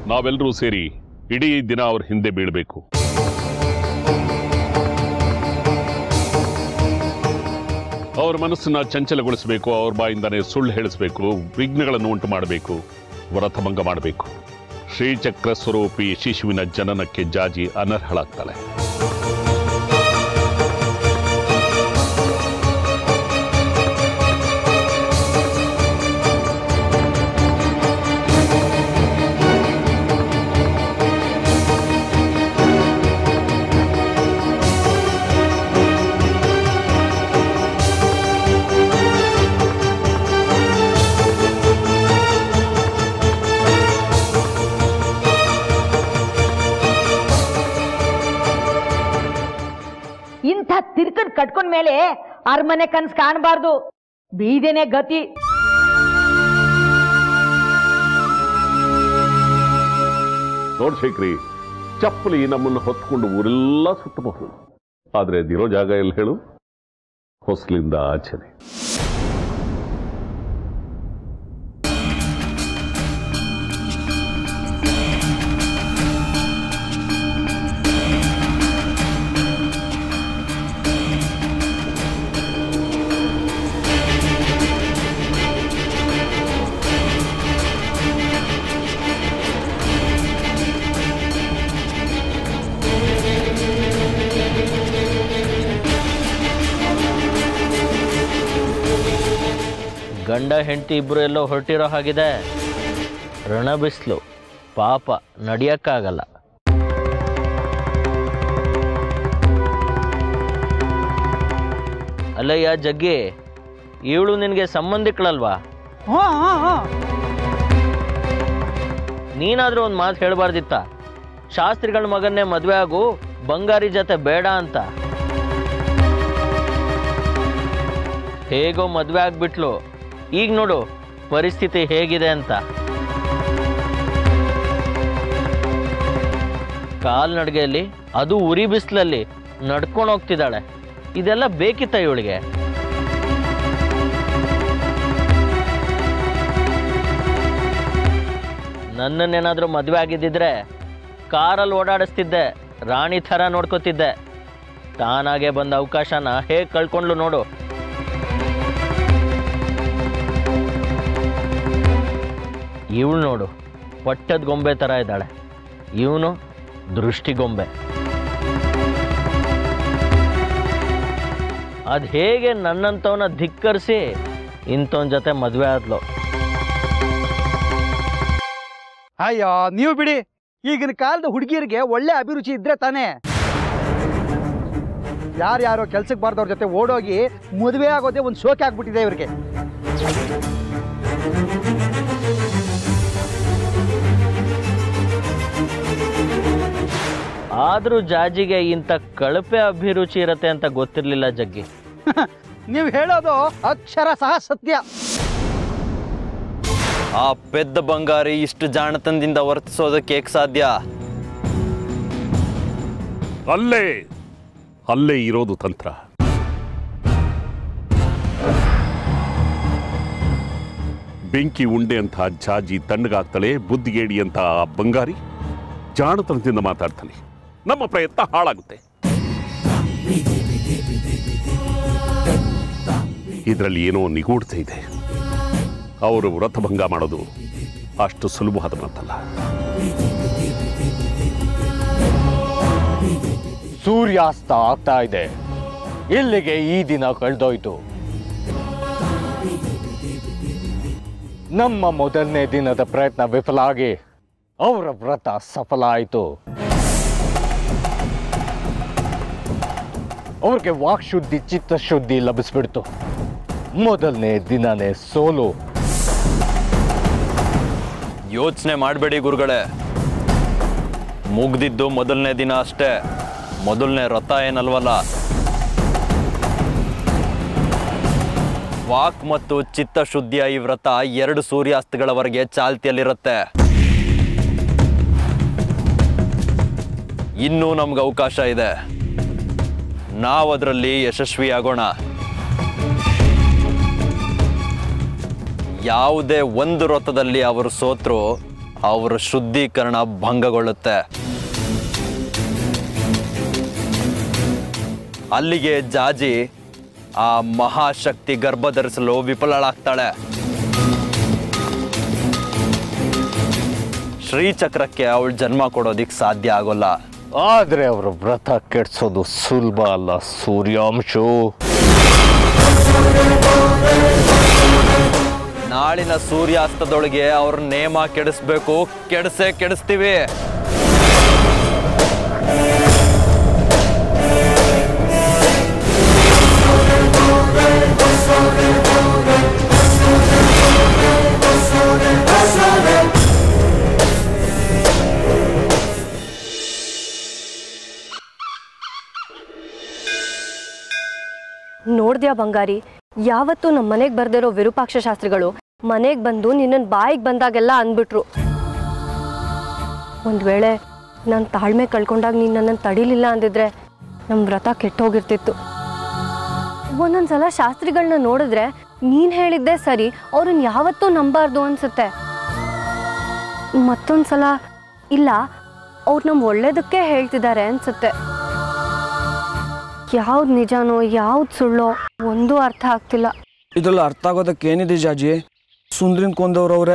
ನಾವೆಲ್ಲರೂ ಸೇರಿ ಇಡೀ ದಿನ ಅವ್ರ ಹಿಂದೆ ಬೀಳಬೇಕು ಅವ್ರ ಮನಸ್ಸನ್ನ ಚಂಚಲಗೊಳಿಸಬೇಕು ಅವ್ರ ಬಾಯಿಂದಾನೇ ಸುಳ್ಳು ಹೇಳಿಸಬೇಕು ವಿಘ್ನಗಳನ್ನು ಉಂಟು ಮಾಡಬೇಕು ವ್ರತಭಂಗ ಮಾಡಬೇಕು ಶ್ರೀಚಕ್ರ ಸ್ವರೂಪಿ ಶಿಶುವಿನ ಜನನಕ್ಕೆ ಜಾಜಿ ಅನರ್ಹಳಾಗ್ತಾಳೆ ಇಂಥ ತಿರ್ಕನ್ ಕಟ್ಕೊಂಡ್ ಮೇಲೆ ಅರಮನೆ ಕನ್ಸ್ ಕಾಣಬಾರ್ದು ಬೀದೇನೆ ಗತಿ ನೋಡ್ ಶೇಖರಿ ಚಪ್ಪಲಿ ನಮ್ಮನ್ನು ಹೊತ್ಕೊಂಡು ಊರೆಲ್ಲ ಸುತ್ತಬಹುದು ಆದ್ರೆ ಅದಿರೋ ಜಾಗ ಎಲ್ಲಿ ಹೇಳು ಹೊಸಲಿಂದ ಆಚೆನೆ ಗಂಡ ಹೆಂಡತಿ ಇಬ್ಬರು ಎಲ್ಲೋ ಹೊರಟಿರೋ ಹಾಗಿದೆ ರಣ ಬಿಸಿಲು ಪಾಪ ನಡಿಯಕ್ಕಾಗಲ್ಲ ಅಲ್ಲಯ್ಯ ಜಗ್ಗಿ ಇವಳು ನಿನಗೆ ಸಂಬಂಧಿಕಳಲ್ವಾ ನೀನಾದ್ರೂ ಒಂದು ಮಾತು ಹೇಳಬಾರ್ದಿತ್ತ ಶಾಸ್ತ್ರಿಗಳ ಮಗನ್ನೇ ಮದುವೆ ಆಗು ಬಂಗಾರಿ ಜೊತೆ ಬೇಡ ಅಂತ ಹೇಗೋ ಮದುವೆ ಆಗ್ಬಿಟ್ಲು ಈಗ ನೋಡು ಪರಿಸ್ಥಿತಿ ಹೇಗಿದೆ ಅಂತ ಕಾಲ್ನಡಿಗೆಯಲ್ಲಿ ಅದು ಉರಿ ಬಿಸಿಲಲ್ಲಿ ನಡ್ಕೊಂಡು ಹೋಗ್ತಿದ್ದಾಳೆ ಇದೆಲ್ಲ ಬೇಕಿತ್ತ ಇವಳಿಗೆ ನನ್ನನ್ನೇನಾದರೂ ಮದುವೆ ಆಗಿದ್ದಿದ್ರೆ ಕಾರಲ್ಲಿ ಓಡಾಡಿಸ್ತಿದ್ದೆ ರಾಣಿ ಥರ ನೋಡ್ಕೋತಿದ್ದೆ ತಾನಾಗೆ ಬಂದ ಅವಕಾಶನ ಹೇಗೆ ಕಳ್ಕೊಂಡ್ಲು ನೋಡು ಇವಳು ನೋಡು ಪಟ್ಟದ ಗೊಂಬೆ ಥರ ಇದ್ದಾಳೆ ಇವನು ದೃಷ್ಟಿಗೊಂಬೆ ಅದು ಹೇಗೆ ನನ್ನಂಥವನ್ನ ಧಿಕ್ಕರಿಸಿ ಇಂಥವನ ಜೊತೆ ಮದುವೆ ಆದ್ಲು ಅಯ್ಯೋ ನೀವು ಬಿಡಿ ಈಗಿನ ಕಾಲದ ಹುಡುಗಿಯರಿಗೆ ಒಳ್ಳೆ ಅಭಿರುಚಿ ಇದ್ರೆ ತಾನೇ ಯಾರ್ಯಾರೋ ಕೆಲ್ಸಕ್ಕೆ ಬಾರ್ದವ್ರ ಜೊತೆ ಓಡೋಗಿ ಮದುವೆ ಆಗೋದೇ ಒಂದು ಶೋಕೆ ಆಗ್ಬಿಟ್ಟಿದೆ ಇವ್ರಿಗೆ ಆದರೂ ಜಾಜಿಗೆ ಇಂಥ ಕಳಪೆ ಅಭಿರುಚಿ ಇರತ್ತೆ ಅಂತ ಗೊತ್ತಿರಲಿಲ್ಲ ಜಗ್ಗಿ ನೀವು ಹೇಳೋದು ಅಕ್ಷರ ಸಹ ಸತ್ಯ ಆ ಪೆದ್ದ ಬಂಗಾರಿ ಇಷ್ಟು ಜಾಣತನದಿಂದ ವರ್ತಿಸೋದಕ್ಕೆ ಏಕ್ ಸಾಧ್ಯ ಅಲ್ಲೇ ಅಲ್ಲೇ ಇರೋದು ತಂತ್ರ ಬೆಂಕಿ ಉಂಡೆ ಅಂತ ಜಾಜಿ ತಣ್ಣಗಾಗ್ತಾಳೆ ಬುದ್ಧಿಗೇಡಿ ಅಂತ ಆ ಬಂಗಾರಿ ಜಾಣತನದಿಂದ ಮಾತಾಡ್ತಾನೆ ನಮ್ಮ ಪ್ರಯತ್ನ ಹಾಳಾಗುತ್ತೆ ಇದರಲ್ಲಿ ಏನೋ ನಿಗೂಢತೆ ಇದೆ ಅವರು ವ್ರತಭಂಗ ಮಾಡೋದು ಅಷ್ಟು ಸುಲಭವಾದ ಮಾತಲ್ಲ ಸೂರ್ಯಾಸ್ತ ಆಗ್ತಾ ಇದೆ ಇಲ್ಲಿಗೆ ಈ ದಿನ ಕಳೆದೋಯ್ತು ನಮ್ಮ ಮೊದಲನೇ ದಿನದ ಪ್ರಯತ್ನ ವಿಫಲ ಆಗಿ ಅವರ ವ್ರತ ಸಫಲ ಆಯಿತು ಅವ್ರಿಗೆ ವಾಕ್ಶುದ್ಧಿ ಚಿತ್ತಶುದ್ಧಿ ಲಭಿಸ್ಬಿಡ್ತು ಮೊದಲನೇ ದಿನನೇ ಸೋಲು ಯೋಚನೆ ಮಾಡಬೇಡಿ ಗುರುಗಳೇ ಮುಗ್ದಿದ್ದು ಮೊದಲನೇ ದಿನ ಅಷ್ಟೇ ಮೊದಲನೇ ರಥ ಏನಲ್ವಲ್ಲ ವಾಕ್ ಮತ್ತು ಚಿತ್ತಶುದ್ಧಿಯ ಈ ವ್ರತ ಎರಡು ಸೂರ್ಯಾಸ್ತಗಳವರೆಗೆ ಚಾಲ್ತಿಯಲ್ಲಿರುತ್ತೆ ಇನ್ನೂ ನಮ್ಗೆ ಅವಕಾಶ ಇದೆ ನಾವು ಅದರಲ್ಲಿ ಯಶಸ್ವಿಯಾಗೋಣ ಯಾವುದೇ ಒಂದು ವ್ರತದಲ್ಲಿ ಅವರು ಸೋತ್ರು ಅವರ ಶುದ್ಧೀಕರಣ ಭಂಗಗೊಳ್ಳುತ್ತೆ ಅಲ್ಲಿಗೆ ಜಾಜಿ ಆ ಮಹಾಶಕ್ತಿ ಗರ್ಭ ಧರಿಸಲು ವಿಫಲಳಾಗ್ತಾಳೆ ಶ್ರೀಚಕ್ರಕ್ಕೆ ಅವಳು ಜನ್ಮ ಕೊಡೋದಿಕ್ ಸಾಧ್ಯ ಆಗೋಲ್ಲ ಆದ್ರೆ ಅವರ ವ್ರತ ಕೆಡ್ಸೋದು ಸುಲಭ ಅಲ್ಲ ಸೂರ್ಯಾಂಶು ನಾಳಿನ ಸೂರ್ಯಾಸ್ತದೊಳಗೆ ಅವ್ರ ನೇಮ ಕೆಡಿಸ್ಬೇಕು ಕೆಡಿಸೇ ಕೆಡಿಸ್ತೀವಿ ನೋಡ್ದ್ಯಾ ಬಂಗಾರಿ ಯಾವತ್ತೂ ನಮ್ಮ ಮನೆಗೆ ಬರ್ದಿರೋ ವಿರೂಪಾಕ್ಷ ಶಾಸ್ತ್ರಿಗಳು ಮನೆಗೆ ಬಂದು ನಿನ್ನನ್ನು ಬಾಯಿಗೆ ಬಂದಾಗೆಲ್ಲ ಅಂದ್ಬಿಟ್ರು ಒಂದು ವೇಳೆ ನಾನು ತಾಳ್ಮೆ ಕಳ್ಕೊಂಡಾಗ ನೀನು ನನ್ನನ್ನು ತಡಿಲಿಲ್ಲ ಅಂದಿದ್ರೆ ನಮ್ಮ ವ್ರತ ಕೆಟ್ಟೋಗಿರ್ತಿತ್ತು ಒಂದೊಂದು ಸಲ ಶಾಸ್ತ್ರಿಗಳನ್ನ ನೋಡಿದ್ರೆ ನೀನು ಹೇಳಿದ್ದೆ ಸರಿ ಅವ್ರನ್ನ ಯಾವತ್ತೂ ನಂಬಾರ್ದು ಅನ್ಸುತ್ತೆ ಮತ್ತೊಂದು ಸಲ ಇಲ್ಲ ಅವ್ರು ನಮ್ಮ ಒಳ್ಳೇದಕ್ಕೆ ಹೇಳ್ತಿದ್ದಾರೆ ಅನ್ಸುತ್ತೆ ಯಾವ್ದು ನಿಜಾನೋ ಯಾವ್ದು ಸುಳ್ಳೋ ಒಂದೂ ಅರ್ಥ ಆಗ್ತಿಲ್ಲ ಇದ್ರಲ್ಲಿ ಅರ್ಥ ಆಗೋದಕ್ಕೆ ಏನಿದೆ ಜಾಜಿ ಸುಂದ್ರಿನ ಕೊಂದವ್ರು ಅವರೇ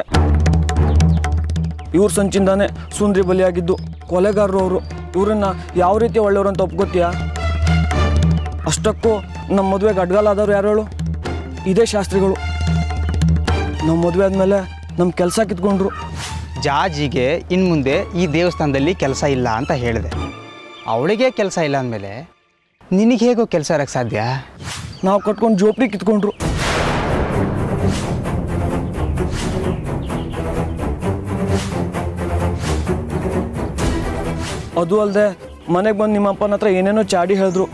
ಇವ್ರ ಸಂಚಿಂದಾನೆ ಸುಂದ್ರಿ ಬಲಿಯಾಗಿದ್ದು ಕೊಲೆಗಾರರು ಅವರು ಇವ್ರನ್ನ ಯಾವ ರೀತಿ ಒಳ್ಳೆಯವರು ಅಂತ ಒಪ್ಕೋತೀಯಾ ಅಷ್ಟಕ್ಕೂ ನಮ್ಮ ಮದುವೆಗೆ ಅಡ್ಗಾಲಾದವ್ರು ಯಾರು ಹೇಳು ಇದೇ ಶಾಸ್ತ್ರಿಗಳು ನಮ್ಮ ಮದುವೆ ಆದಮೇಲೆ ನಮ್ಮ ಕೆಲಸ ಕಿತ್ಕೊಂಡ್ರು ಜಾಜಿಗೆ ಇನ್ನು ಮುಂದೆ ಈ ದೇವಸ್ಥಾನದಲ್ಲಿ ಕೆಲಸ ಇಲ್ಲ ಅಂತ ಹೇಳಿದೆ ಅವಳಿಗೆ ಕೆಲಸ ಇಲ್ಲ ಅಂದಮೇಲೆ ನಿನಗೆ ಹೇಗೋ ಕೆಲಸ ಇರೋಕ್ಕೆ ಸಾಧ್ಯ ನಾವು ಕಟ್ಕೊಂಡು ಜೋಪ್ಡಿ ಕಿತ್ಕೊಂಡ್ರು ಅದು ಅಲ್ಲದೆ ಮನೆಗೆ ಬಂದು ನಿಮ್ಮ ಅಪ್ಪನ ಹತ್ರ ಏನೇನೋ ಚಾಡಿ ಹೇಳಿದ್ರು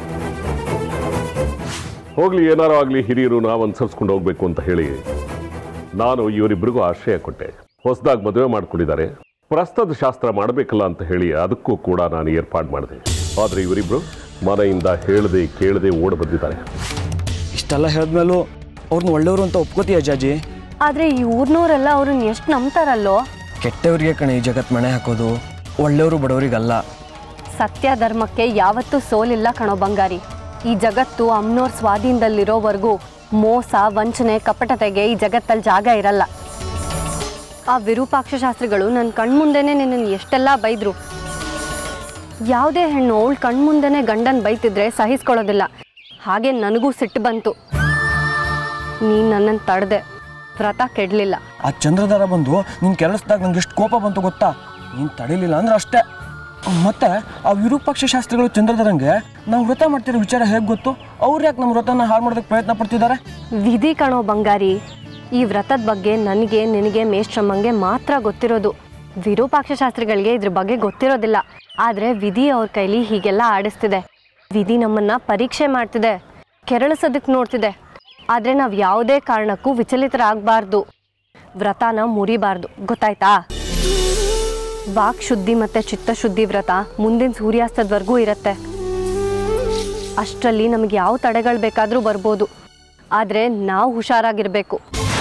ಹೋಗ್ಲಿ ಏನಾರು ಆಗಲಿ ಹಿರಿಯರು ನಾವು ಅನುಸರಿಸ್ಕೊಂಡು ಹೋಗ್ಬೇಕು ಅಂತ ಹೇಳಿ ನಾನು ಇವರಿಬ್ಬರಿಗೂ ಆಶ್ರಯ ಕೊಟ್ಟೆ ಹೊಸದಾಗಿ ಮದುವೆ ಮಾಡ್ಕೊಂಡಿದ್ದಾರೆ ಪ್ರಸ್ತದ ಶಾಸ್ತ್ರ ಮಾಡಬೇಕಲ್ಲ ಅಂತ ಹೇಳಿ ಅದಕ್ಕೂ ಕೂಡ ನಾನು ಏರ್ಪಾಡು ಮಾಡಿದೆ ಆದರೆ ಇವರಿಬ್ಬರು ಮನೆಯಿಂದ ಹೇಳದೆ ಕೇಳದೆ ಓಡ್ ಬಂದಿದ್ದಾರೆ ಇಷ್ಟೆಲ್ಲ ಹೇಳಿದ್ಮೇಲೂ ಅವ್ರನ್ನ ಒಳ್ಳೆಯವರು ಅಂತ ಒಪ್ಕೋತೀಯ ಜಾಜಿ ಆದರೆ ಈ ಊರ್ನವರೆಲ್ಲ ಅವ್ರನ್ನ ಎಷ್ಟು ನಂಬ್ತಾರಲ್ಲೋ ಕೆಟ್ಟವರಿಗೆ ಕಣೆ ಈ ಜಗತ್ ಮಣೆ ಹಾಕೋದು ಒಳ್ಳೆಯವರು ಬಡವರಿಗಲ್ಲ ಸತ್ಯ ಧರ್ಮಕ್ಕೆ ಯಾವತ್ತೂ ಸೋಲಿಲ್ಲ ಕಣೋ ಬಂಗಾರಿ ಈ ಜಗತ್ತು ಅಮ್ನೋರ್ ಸ್ವಾಧೀನದಲ್ಲಿರೋವರೆಗೂ ಮೋಸ ವಂಚನೆ ಕಪಟತೆಗೆ ಈ ಜಗತ್ತಲ್ಲಿ ಜಾಗ ಇರಲ್ಲ ಆ ವಿರೂಪಾಕ್ಷ ಶಾಸ್ತ್ರಿಗಳು ನನ್ನ ಕಣ್ಮುಂದೆನೇ ನಿನ್ನನ್ನು ಎಷ್ಟೆಲ್ಲ ಬೈದ್ರು ಯಾವುದೇ ಹೆಣ್ಣು ಅವಳು ಕಣ್ಮುಂದೆನೇ ಗಂಡನ ಬೈತಿದ್ರೆ ಸಹಿಸ್ಕೊಳ್ಳೋದಿಲ್ಲ ಹಾಗೆ ನನಗೂ ಸಿಟ್ಟು ಬಂತು ನೀನು ನನ್ನನ್ನು ತಡೆದೆ ವ್ರತ ಕೆಡಲಿಲ್ಲ ಆ ಚಂದ್ರಧಾರ ಬಂದು ನಿನ್ ಕೆರಳಿಸ್ದಾಗ ನಂಗೆ ಎಷ್ಟು ಕೋಪ ಬಂತು ಗೊತ್ತಾ ನೀನು ತಡಿಲಿಲ್ಲ ಅಂದ್ರೆ ಅಷ್ಟೇ ಮತ್ತೆ ಆ ವಿರೂಪಾಕ್ಷ ಶಾಸ್ತ್ರಿಗಳು ಚಂದ್ರಧರಂಗೆ ನಾವು ವ್ರತ ಮಾಡ್ತಿರೋ ವಿಚಾರ ಹೇಗೆ ಗೊತ್ತು ಅವ್ರು ಯಾಕೆ ನಮ್ಮ ವ್ರತನ ಹಾಳು ಮಾಡೋದಕ್ಕೆ ಪ್ರಯತ್ನ ಪಡ್ತಿದ್ದಾರೆ ವಿಧಿ ಕಣೋ ಬಂಗಾರಿ ಈ ವ್ರತದ ಬಗ್ಗೆ ನನಗೆ ನಿನಗೆ ಮೇಷ್ಟ್ರಮ್ಮಂಗೆ ಮಾತ್ರ ಗೊತ್ತಿರೋದು ವಿರೂಪಾಕ್ಷ ಶಾಸ್ತ್ರಿಗಳಿಗೆ ಇದ್ರ ಬಗ್ಗೆ ಗೊತ್ತಿರೋದಿಲ್ಲ ಆದರೆ ವಿಧಿ ಅವ್ರ ಕೈಲಿ ಹೀಗೆಲ್ಲ ಆಡಿಸ್ತಿದೆ ವಿಧಿ ನಮ್ಮನ್ನ ಪರೀಕ್ಷೆ ಮಾಡ್ತಿದೆ ಕೆರಳಿಸೋದಕ್ಕೆ ನೋಡ್ತಿದೆ ಆದರೆ ನಾವು ಯಾವುದೇ ಕಾರಣಕ್ಕೂ ವಿಚಲಿತರಾಗಬಾರ್ದು ವ್ರತನ ಮುರಿಬಾರ್ದು ಗೊತ್ತಾಯ್ತಾ ವಾಕ್ ಶುದ್ಧಿ ಮತ್ತು ಚಿತ್ತಶುದ್ಧಿ ವ್ರತ ಮುಂದಿನ ಸೂರ್ಯಾಸ್ತದವರೆಗೂ ಇರುತ್ತೆ ಅಷ್ಟರಲ್ಲಿ ನಮಗೆ ಯಾವ ತಡೆಗಳು ಬೇಕಾದರೂ ಬರ್ಬೋದು ಆದರೆ ನಾವು ಹುಷಾರಾಗಿರಬೇಕು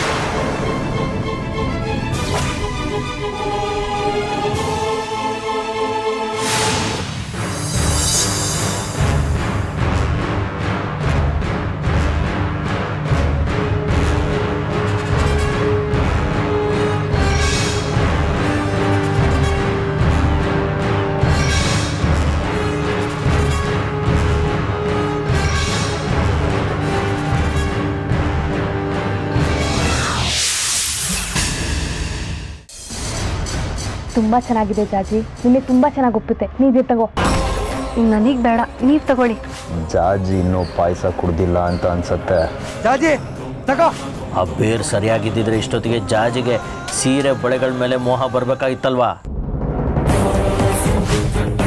ತುಂಬ ಚೆನ್ನಾಗಿದೆ ಜಾಜಿ ನಿಮಗೆ ತುಂಬ ಚೆನ್ನಾಗಿ ಒಪ್ಪುತ್ತೆ ನೀವೇ ತಗೋ ನನಗೆ ಬೇಡ ನೀವು ತಗೊಳ್ಳಿ ಜಾಜಿ ಇನ್ನೂ ಪಾಯಸ ಕುಡ್ದಿಲ್ಲ ಅಂತ ಅನ್ಸತ್ತೆ ಜಾಜಿ ತಗೋ ಆ ಬೇರ್ ಸರಿಯಾಗಿದ್ದಿದ್ರೆ ಇಷ್ಟೊತ್ತಿಗೆ ಜಾಜಿಗೆ ಸೀರೆ ಬಳೆಗಳ ಮೇಲೆ ಮೋಹ ಬರ್ಬೇಕಾಗಿತ್ತಲ್ವಾ